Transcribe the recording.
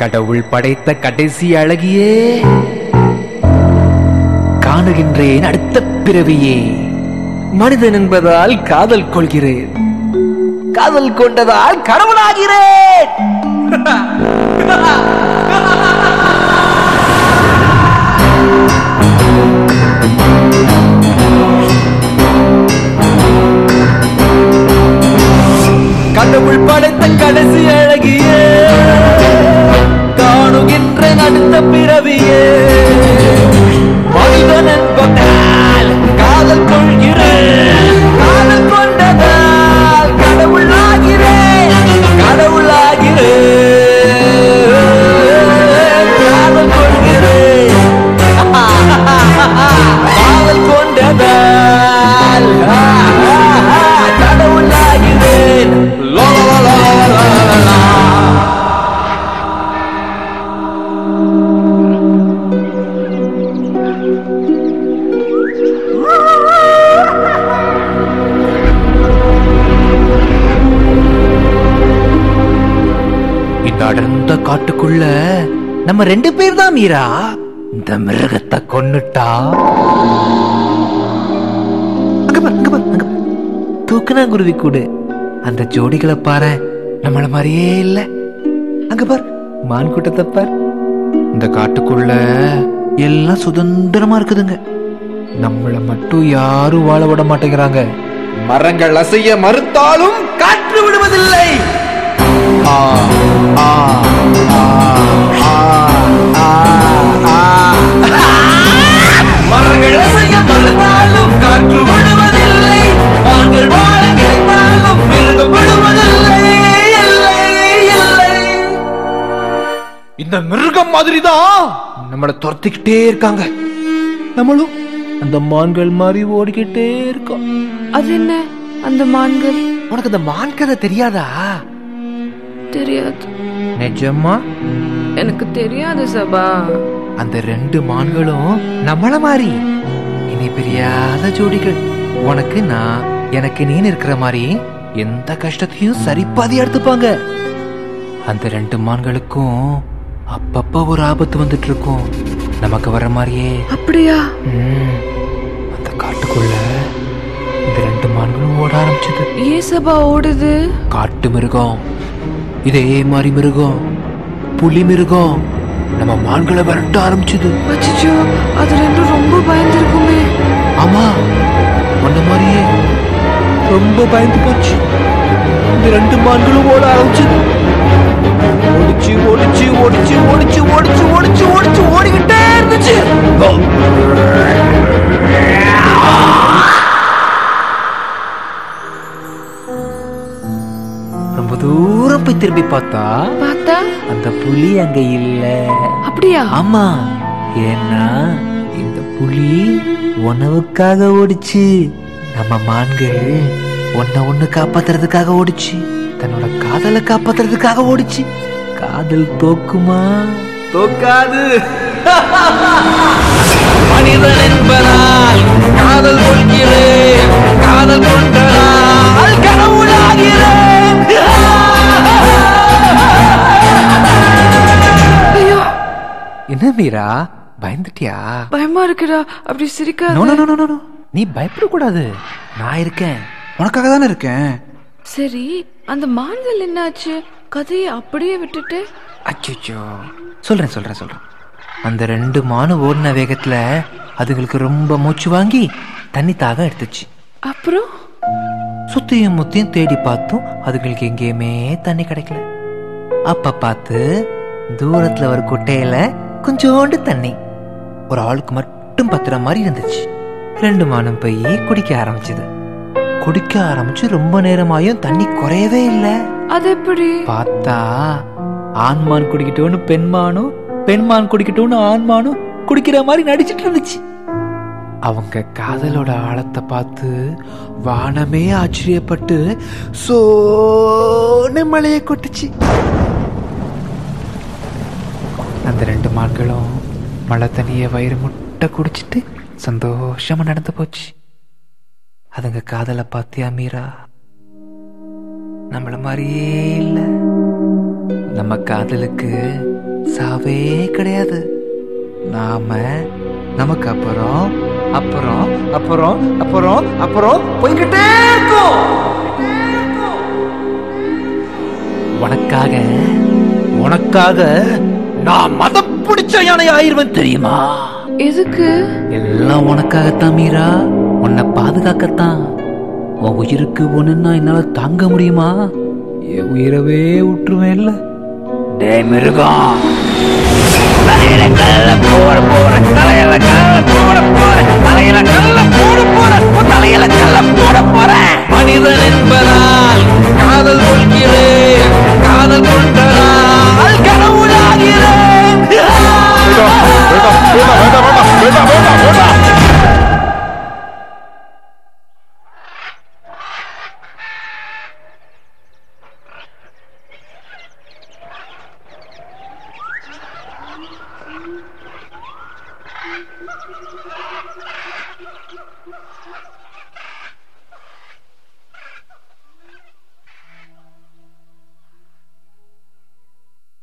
கடவுள் படைத்த கடைசி அழகியே காணுகின்றேன் அடுத்த பிறவியே மனிதன் என்பதால் காதல் கொள்கிறேன் காதல் கொண்டதால் கடவுளாகிறேன் கடவுள் படைத்த கடைசி அழகியே காணுகின்ற அடுத்த பிறவியே மனிதன் என்பதால் காதல் கொள்கிறேன் காதல் கொண்டதால் கடவுளாகிறேன் கடவுளாகிறேன் காதல் கொள்கிறேன் காதல் கொண்டதால் கடவுளாகிறேன் லா, லா, லா, லா, லா, லா, லா. இந்த அடர்ந்த காட்டுக்குள்ள நம்ம ரெண்டு பேர் தான் மீரா இந்த மிருகத்தை கொன்னுட்டா அங்க பார் அங்க பார் அங்க பார். தூக்குனாங்குருவி கூடு அந்த ஜோடிகளை பாரு நம்மள மாதிரியே இல்ல அங்க பார் மான் கூட்டத்தை பார் இந்த காட்டுக்குள்ள எல்லாம் சுதந்திரமா இருக்குதுங்க நம்மள மட்டும் யாரும் வாழ விட மாட்டேங்கிறாங்க மரங்கள் அசைய மறுத்தாலும் காற்று விடுவதில்லை ஆ, ஆ, ஆ, ஆ, ஆ, ஆ. மரங்கள் அசைய மறுத்தாலும் காற்று விடுவதில்லை ஆண்கள் வாழ கிடைத்தாலும் மிருகம் விடுவதில்லை இல்லை, இல்லை. இந்த மிருகம் மாதிரிதான் நம்மளை துரத்திக்கிட்டே இருக்காங்க நம்மளும் அந்த மான்கள் மாதிரி ஓடிக்கிட்டே இருக்கோம் அது என்ன அந்த மான்கள் உனக்கு அந்த மான் கதை தெரியாதா தெரியாது நிஜமா எனக்கு தெரியாது சபா அந்த ரெண்டு மான்களும் நம்மள மாதிரி இனி பிரியாத ஜோடிகள் உனக்கு நான் எனக்கு நீன்னு இருக்கிற மாதிரி எந்த கஷ்டத்தையும் சரிப்பாதி எடுத்துப்பாங்க அந்த ரெண்டு மான்களுக்கும் அப்பப்ப ஒரு ஆபத்து வந்துட்டு இருக்கும் நமக்கு வர மாதிரியே அப்படியா ம், அந்த காட்டுக்குள்ள இந்த ரெண்டு மான்களும் ஓட ஆரம்பிச்சது ஏன் சபா ஓடுது காட்டு மிருகம் இதே மாதிரி மிருகம் புலி மிருகம் நம்ம மான்களை விரட்ட ஆரம்பிச்சது அச்சோ அது ரெண்டும் ரொம்ப பயந்துருக்குமே ஆமா உன்ன மாதிரியே ரொம்ப பயந்து போச்சு இந்த ரெண்டு மான்களும் ஓட ஆரம்பிச்சது ஓடிச்சு ஓடிச்சு ஓடிச்சு ஓடிச்சு ஓடிச்சு ஓடிச்சு ஓடிச்சு ஓடிக்கிட்டே இருந்துச்சு ரொம்ப தூரம் போய் திரும்பி பார்த்தா பார்த்தா அந்த புலி அங்க இல்ல அப்படியா ஆமா ஏன்னா இந்த புலி உணவுக்காக ஓடிச்சு நம்ம மான்கள் ஒன்ன ஒண்ணு காப்பாத்துறதுக்காக ஓடிச்சு தன்னோட காதலை காப்பாத்துறதுக்காக ஓடிச்சு காதல் தோக்குமா தோக்காது மனிதன் என்பதால் காதல் கொள்கிறேன் காதல் கொண்டதால் கடவுளாகிறேன் ஐயோ என்ன மீரா பயந்துட்டியா பயமா இருக்குடா அப்படி சிரிக்காத no no no no no நீ பயப்படக்கூடாது நான் இருக்கேன் உனக்காக தானே இருக்கேன் சரி அந்த மான்கள் என்னாச்சு கதையை அப்படியே விட்டுட்டு அச்சோ சொல்றேன் சொல்றேன் சொல்றேன் அந்த ரெண்டு மானு ஓடின வேகத்துல அதுங்களுக்கு ரொம்ப மூச்சு வாங்கி தண்ணி தாக எடுத்துச்சு அப்புறம் சுத்தியும் முத்தியும் தேடி பார்த்தும் அதுங்களுக்கு எங்கேயுமே தண்ணி கிடைக்கல அப்ப பார்த்து தூரத்துல ஒரு குட்டையில கொஞ்சோண்டு தண்ணி ஒரு ஆளுக்கு மட்டும் பத்துற மாதிரி இருந்துச்சு ரெண்டு மானம் போய் குடிக்க ஆரம்பிச்சது குடிக்க ஆரம்பிச்சு ரொம்ப நேரமாயும் தண்ணி குறையவே இல்லை அது எப்படி பார்த்தா ஆண்மான் குடிக்கட்டும்னு பெண்மானும் பெண்மான் குடிக்கட்டும்னு ஆண்மானும் குடிக்கிற மாதிரி நடிச்சிட்டு இருந்துச்சு அவங்க காதலோட ஆழத்தை பார்த்து வானமே ஆச்சரியப்பட்டு சோன்னு மழையை கொட்டுச்சு அந்த ரெண்டு மான்களும் மழை தண்ணியை வயிறு முட்டை குடிச்சிட்டு சந்தோஷமா நடந்து போச்சு அதுங்க காதலை பார்த்தியா மீரா நம்மள மாதிரியே இல்ல நம்ம காதலுக்கு சாவே கிடையாது நாம நமக்கு அப்புறம் அப்புறம் அப்புறம் அப்புறம் அப்புறம் போய்கிட்டே இருக்கோம் உனக்காக உனக்காக நான் மதம் பிடிச்ச யானை ஆயிருவேன் தெரியுமா எதுக்கு எல்லாம் உனக்காகத்தான் மீரா உன்னை பாதுகாக்கத்தான் உன் உயிருக்கு ஒண்ணுன்னா என்னால தாங்க முடியுமா என் உயிரவே விட்டுருவேன் இல்ல டே மிருகம் தலையில கல்ல போட போற தலையில கல்ல போட போற தலையில கல்ல போட போற உன் தலையில கல்ல போட போற மனிதன் என்பதால் காதல் கொள்கிறேன் காதல் கொண்டதால் கடவுளாகிறேன்